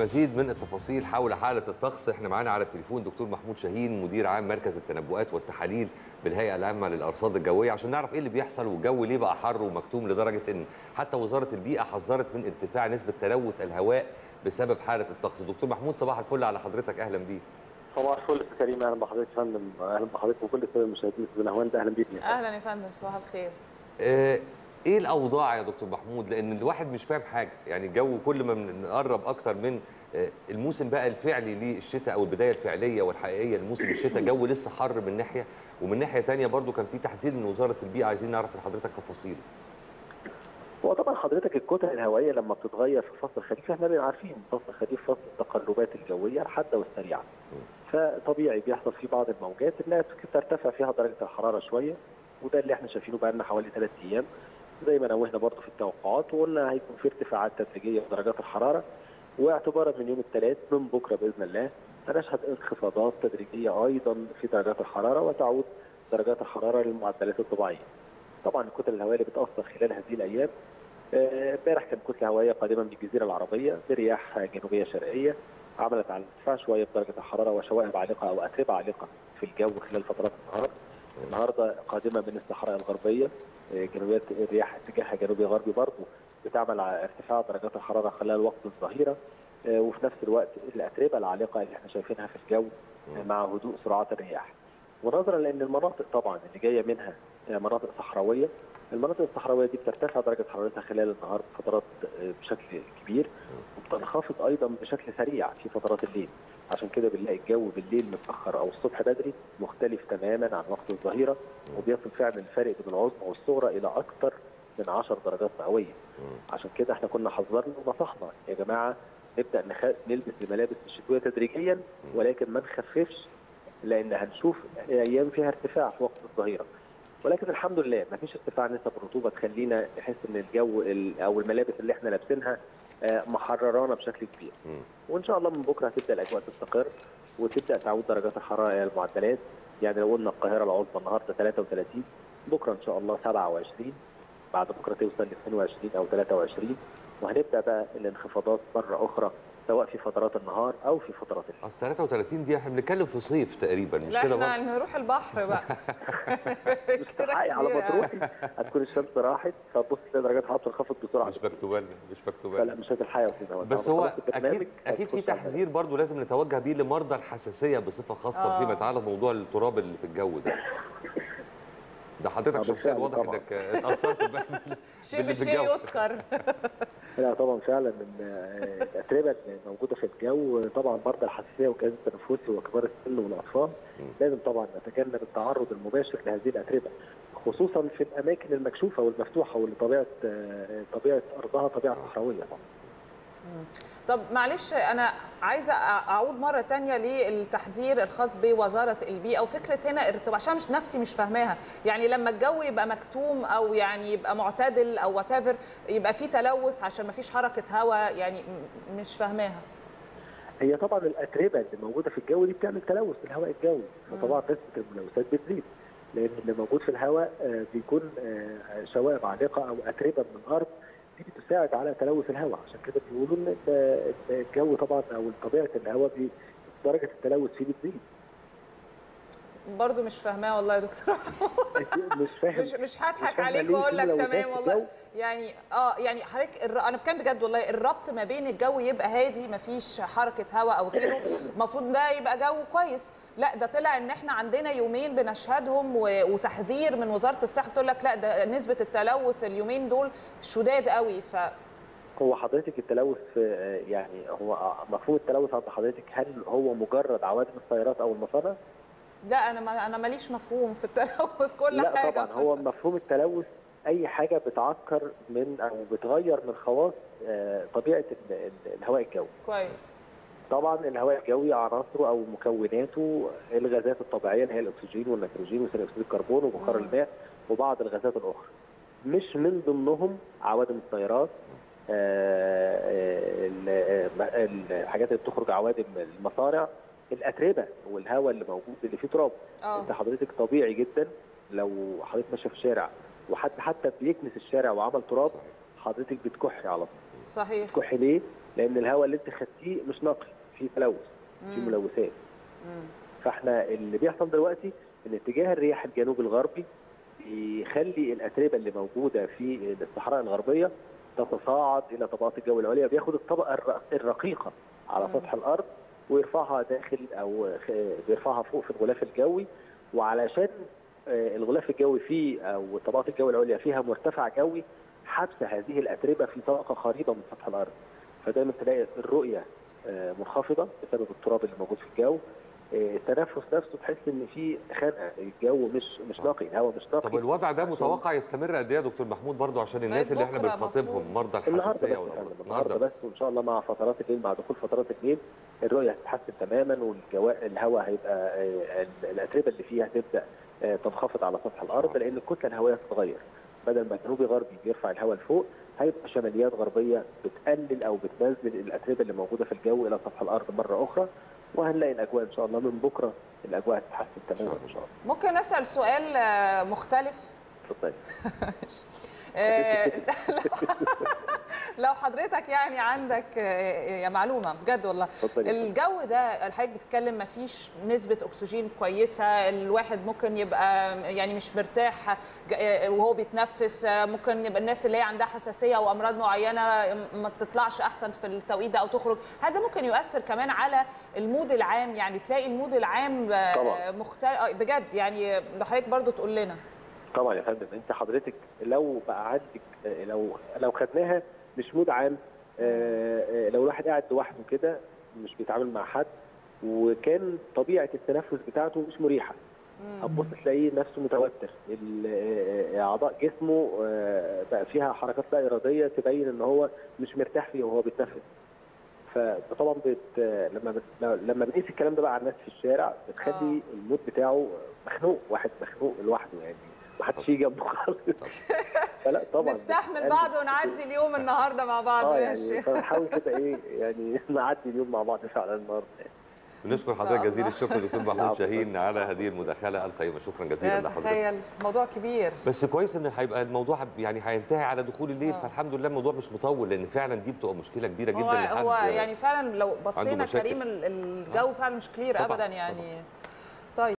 للمزيد من التفاصيل حول حاله الطقس احنا معانا على التليفون دكتور محمود شاهين مدير عام مركز التنبؤات والتحاليل بالهيئه العامه للارصاد الجويه عشان نعرف ايه اللي بيحصل والجو ليه بقى حر ومكتوم لدرجه ان حتى وزاره البيئه حذرت من ارتفاع نسبه تلوث الهواء بسبب حاله الطقس دكتور محمود صباح الفل على حضرتك اهلا بيك صباح الفل يا كريم اهلا بحضرتك يا فندم اهلا بحضرتك وكل الساده المشاهدين في بنهوان اهلا بيك اهلا يا فندم صباح الخير آه، ايه الاوضاع يا دكتور محمود لان الواحد مش فاهم حاجه يعني الجو كل ما نقرب اكتر من آه، الموسم بقى الفعلي للشتاء او البدايه الفعليه والحقيقيه لموسم الشتاء الجو لسه حر من ناحيه ومن ناحيه ثانيه برضو كان في تحذير من وزاره البيئه عايزين نعرف من حضرتك تفاصيل هو طبعا حضرتك الكتل الهوائيه لما بتتغير في فصل الخريف احنا بنبقى عارفين فصل الخريف فصل التقلبات الجويه الحاده والسريعه فطبيعي بيحصل فيه بعض الموجات اللي ترتفع فيها درجه الحراره شويه وده اللي احنا شايفينه بقى لنا حوالي ثلاث ايام زي ما نوهنا برضه في التوقعات وقلنا هيكون في ارتفاعات تدريجيه في درجات الحراره واعتبارا من يوم الثلاث من بكره باذن الله سنشهد انخفاضات تدريجيه ايضا في درجات الحراره وتعود درجات الحراره للمعدلات الطبيعيه. طبعا الكتل الهوائيه اللي بتاثر خلال هذه الايام امبارح كان كتله هوائيه قادمه من الجزيره العربيه برياح جنوبيه شرقيه عملت على ارتفاع شويه في درجه الحراره وشوائب عالقه او اتربه عالقه في الجو خلال فترات النهار. النهارده قادمه من الصحراء الغربيه جنوبيه الرياح اتجاهها جنوبي غربي برضه بتعمل على ارتفاع درجات الحراره خلال وقت الظهيره وفي نفس الوقت الاتربه العالقه اللي احنا شايفينها في الجو مع هدوء سرعات الرياح. ونظرا لان المناطق طبعا اللي جايه منها مناطق صحراويه المناطق الصحراويه دي بترتفع درجه حرارتها خلال النهار فترات بشكل كبير وبتنخفض الى بشكل سريع في فترات الليل عشان كده بنلاقي الجو بالليل متاخر او الصبح بدري مختلف تماما عن وقت الظهيره وبيصل فعلا الفرق بين العظمى والصغرى الى اكثر من 10 درجات مئويه عشان كده احنا كنا حذرنا ونصحنا يا جماعه نبدا نخ... نلبس الملابس الشتويه تدريجيا ولكن ما نخففش لان هنشوف ايام فيها ارتفاع في وقت الظهيره ولكن الحمد لله ما فيش ارتفاع نسب الرطوبه تخلينا نحس ان الجو او الملابس اللي احنا لابسينها محررانا بشكل كبير وان شاء الله من بكره هتبدا الاجواء تستقر وتبدا تعود درجات الحراره الى المعدلات يعني لو قلنا القاهره العظمى النهارده 33 بكره ان شاء الله 27 بعد بكره توصل ل 22 او 23 وهنبدا بقى الانخفاضات مره اخرى سواء في فترات النهار او في فترات الليل. اصل 33 دي احنا بنتكلم في صيف تقريبا مش لا كده احنا برضه؟ نروح البحر بقى مش تلحقي على ما تروحي هتكون الشمس راحت فتبص تلاقي درجات الحراره بتنخفض بسرعه مش مكتوبه لنا مش مكتوبه فلا لنا مش هتلحقي يا استاذ هوى. بس طبعاً هو خلاص البرنامج اكيد اكيد في هتخش على تحذير برضو لازم نتوجه بيه لمرضى الحساسيه بصفه خاصه آه. فيما يتعلق بموضوع التراب اللي في الجو ده ده حضرتك آه، شخصيا بالفعل واضح طبعاً. انك اتاثرت بقى بال- شيء باللي مش في شيء الجو يذكر لا طبعا فعلا ان آه، الاتربه اللي موجوده في الجو طبعا مرضى الحساسيه والجهاز التنفسي وكبار السن والاطفال لازم طبعا نتجنب التعرض المباشر لهذه الاتربه خصوصا في الاماكن المكشوفه والمفتوحه واللي طبيعه آه، طبيعه ارضها طبيعه صحراويه طبعا طب معلش انا عايزه أع- اعود مره تانية للتحذير الخاص بوزاره البيئه وفكره هنا ارتفاع عشان مش نفسي مش فاهماها يعني لما الجو يبقى مكتوم او يعني يبقى معتدل او وات يبقى في تلوث عشان ما فيش حركه هواء يعني م- مش فاهماها هي طبعا الاتربه اللي موجوده في الجو دي بتعمل تلوث في الهواء الجوي فطبعا نسبه الملوثات بتزيد لان اللي موجود في الهواء آه، بيكون آه، شوائب عالقه او اتربه من الارض دي بتساعد على تلوث الهواء عشان كده بيقولوا ان ال- الجو طبعا او طبيعه الهواء بي- درجه التلوث فيه بتزيد برضو مش فاهماه والله يا دكتور مش فاهم مش مش هضحك فاهمة عليك ليه واقول في لك ملوثات تمام في والله الجو؟ يعني اه يعني حضرتك الر... انا بتكلم بجد والله الربط ما بين الجو يبقى هادي ما فيش حركه هواء او غيره المفروض ده يبقى جو كويس لا ده طلع ان احنا عندنا يومين بنشهدهم و... وتحذير من وزاره الصحه بتقول لك لا ده نسبه التلوث اليومين دول شداد قوي ف هو حضرتك التلوث آه، يعني هو مفهوم التلوث عند حضرتك هل هو مجرد عوادم السيارات او المصانع؟ لا انا ما انا ماليش مفهوم في التلوث كل لا حاجه طبعا هو مفهوم التلوث اي حاجه بتعكر من او بتغير من خواص آه، طبيعه ال- ال- الهواء الجوي كويس طبعا الهواء الجوي عناصره او مكوناته الغازات الطبيعيه اللي هي الاكسجين والنيتروجين وثاني اكسيد الكربون وبخار مم. الماء وبعض الغازات الاخرى مش من ضمنهم عوادم السيارات آه، آه، ال- آه، الحاجات اللي بتخرج عوادم المصانع الاتربه والهواء اللي موجود اللي فيه تراب اه انت حضرتك طبيعي جدا لو حضرتك ماشيه في الشارع وحد حتى بيكنس الشارع وعمل تراب صحيح. حضرتك بتكحي على طول صحيح بتكحي ليه؟ لان الهواء اللي انت خدتيه مش نقي فيه تلوث فيه مم. ملوثات مم. فاحنا اللي بيحصل دلوقتي ان اتجاه الرياح الجنوبي الغربي يخلي الاتربه اللي موجوده في الصحراء الغربيه تتصاعد الى طبقات الجو العليا بياخد الطبقه الر- الرقيقه على مم. سطح الارض ويرفعها داخل او خ- بيرفعها فوق في الغلاف الجوي وعلشان آه، الغلاف الجوي فيه او طبقات الجو العليا فيها مرتفع جوي حبس هذه الاتربه في طبقه قريبه من سطح الارض فدايما تلاقي الرؤيه آه، منخفضه بسبب التراب اللي موجود في الجو آه، التنفس نفسه تحس ان في خنقه الجو مش مش نقي الهواء مش نقي طب الوضع ده عشان- متوقع يستمر قد ايه يا دكتور محمود برضو عشان الناس اللي احنا بكرة بنخاطبهم مفروض. مرضى النهارده بس الحساسيه يا والأمراض. فندم، النهارده بس وان شاء الله مع فترات الليل مع دخول فترات الليل الرؤيه هتتحسن تماما والجواء الهواء هيبقى آه، ال- الاتربه اللي فيها هتبدا آه، تنخفض على سطح الارض لان الكتله الهوائيه هتتغير بدل ما جنوبي غربي بيرفع الهواء لفوق هيبقى شماليات غربيه بتقلل او بتنزل الاتربه اللي موجوده في الجو الى سطح الارض مره اخرى وهنلاقي الاجواء ان شاء الله من بكره الاجواء هتتحسن تماما ان شاء الله ممكن اسال سؤال آه، مختلف اتفضلي آه، لو حضرتك يعني عندك آه، يا معلومه بجد والله اتفضلي الجو ده حضرتك بتتكلم ما فيش نسبه اكسجين كويسه الواحد ممكن يبقى يعني مش مرتاح ج- آه، وهو بيتنفس آه، ممكن يبقى الناس اللي هي عندها حساسيه او امراض معينه ما تطلعش احسن في التوقيت ده او تخرج هل ده ممكن يؤثر كمان على المود العام يعني تلاقي المود العام آه، طبعاً. مختلف بجد يعني لو حضرتك برضو تقول لنا طبعا يا فندم انت حضرتك لو بقى عندك آه، لو لو خدناها مش مود عام آه، آه، لو الواحد قاعد لوحده كده مش بيتعامل مع حد وكان طبيعه التنفس بتاعته مش مريحه هتبص تلاقيه نفسه متوتر ال- آه، آه، اعضاء جسمه آه، بقى فيها حركات لا اراديه تبين ان هو مش مرتاح فيها وهو بيتنفس فطبعا بت... لما بت... لما بنقيس الكلام ده بقى على الناس في الشارع بتخلي المود بتاعه مخنوق واحد مخنوق لوحده يعني ما حدش يجي جنبه خالص فلا طبعا نستحمل بتقلل- بعض ونعدي اليوم النهارده مع بعض اه ماشي يعني فنحاول كده ايه يعني نعدي اليوم مع بعض فعلا النهارده يعني. بنشكر إن شاء حضرتك جزيل الله. الشكر دكتور محمود العفو. شاهين على هذه المداخله القيمه شكرا جزيلا لحضرتك تخيل موضوع كبير بس كويس ان هيبقى الموضوع يعني هينتهي على دخول الليل آه. فالحمد لله الموضوع مش مطول لان فعلا دي بتبقى مشكله كبيره جدا هو لحد هو يعني فعلا لو بصينا مشاكل. كريم ال- الجو فعلا مش كلير طبعاً، ابدا يعني طيب